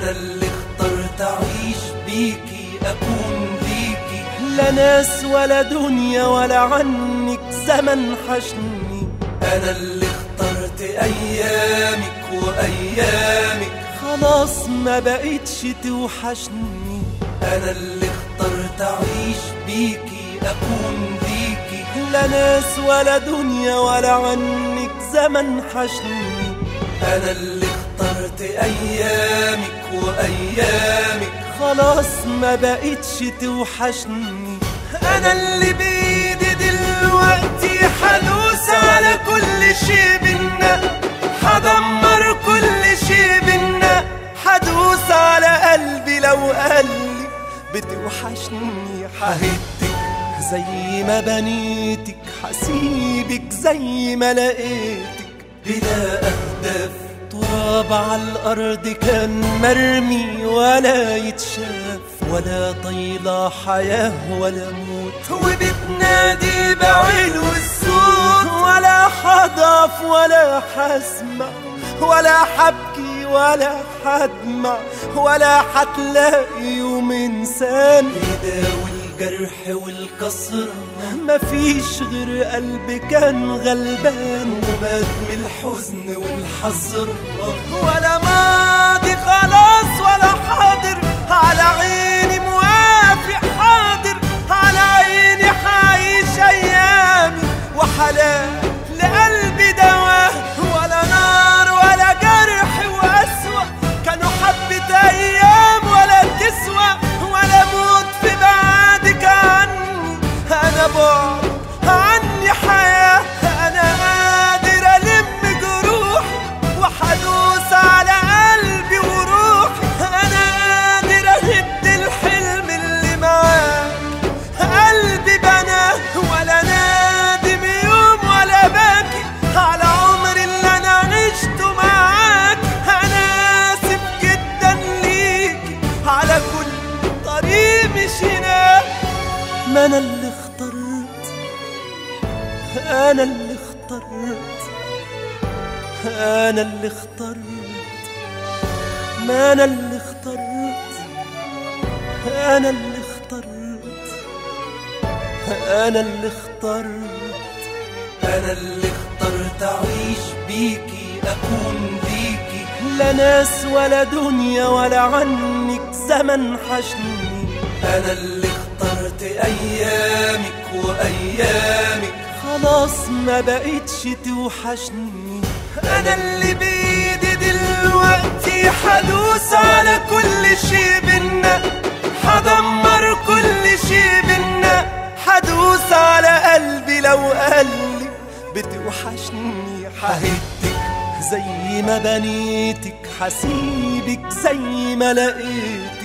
أنا اللي اخترت أعيش بيكي أكون ليكي لا ناس ولا دنيا ولا عنك زمن حشني أنا اللي اخترت أيامك وأيامك خلاص ما بقتش توحشني أنا اللي اخترت أعيش بيكي أكون ليكي لا ناس ولا دنيا ولا عنك زمن حشني أنا اللي اخترت أيامك وأيامك خلاص ما بقتش توحشني أنا اللي بإيدي دلوقتي حدوس على كل شي بينا حدمر كل شي بينا حدوس على قلبي لو قلبي بتوحشني حهدك زي ما بنيتك حسيبك زي ما لقيتك بلا أهداف تراب على الأرض كان مرمي ولا يتشاف ولا طيلة حياة ولا موت وبتنادي بعلو الصوت ولا حضف ولا حسمع ولا حبكي ولا حدمع ولا حتلاقي يوم انسان يداوي الجرح والكسر مفيش غير قلب كان غلبان ومات من الحزن والحزر ولا ماضي خلاص ولا حاضر على عيني موافق حاضر على عيني حعيش ايامي وحلال لقلبي دواه ولا نار ولا جرح واسوأ كانوا حبة ايام ولا تسوى ولا موت في بعدك عني انا بعد عني حياة انا قادر الم جروحي وحدوس على قلبي وروحي انا قادر اهد الحلم اللي معاك قلبي بناه ولا نادم يوم ولا باكي على عمري اللي انا عشته معاك انا اسف جدا ليكي على كل طريق مشيناه ما انا اللي اخترت انا اللي اخترت انا اللي اخترت ما انا اللي اخترت انا اللي اخترت انا اللي اخترت انا اللي اخترت اعيش بيكي اكون ليكي لا ناس ولا دنيا ولا عنك زمن حشني انا اللي اخترت ايامك وايامك خلاص ما بقتش توحشني انا اللي بايدي دلوقتي حدوس على كل شي بينا حدمر كل شي بينا حدوس على قلبي لو قلبي بتوحشني حهدك زي ما بنيتك حسيبك زي ما لقيتك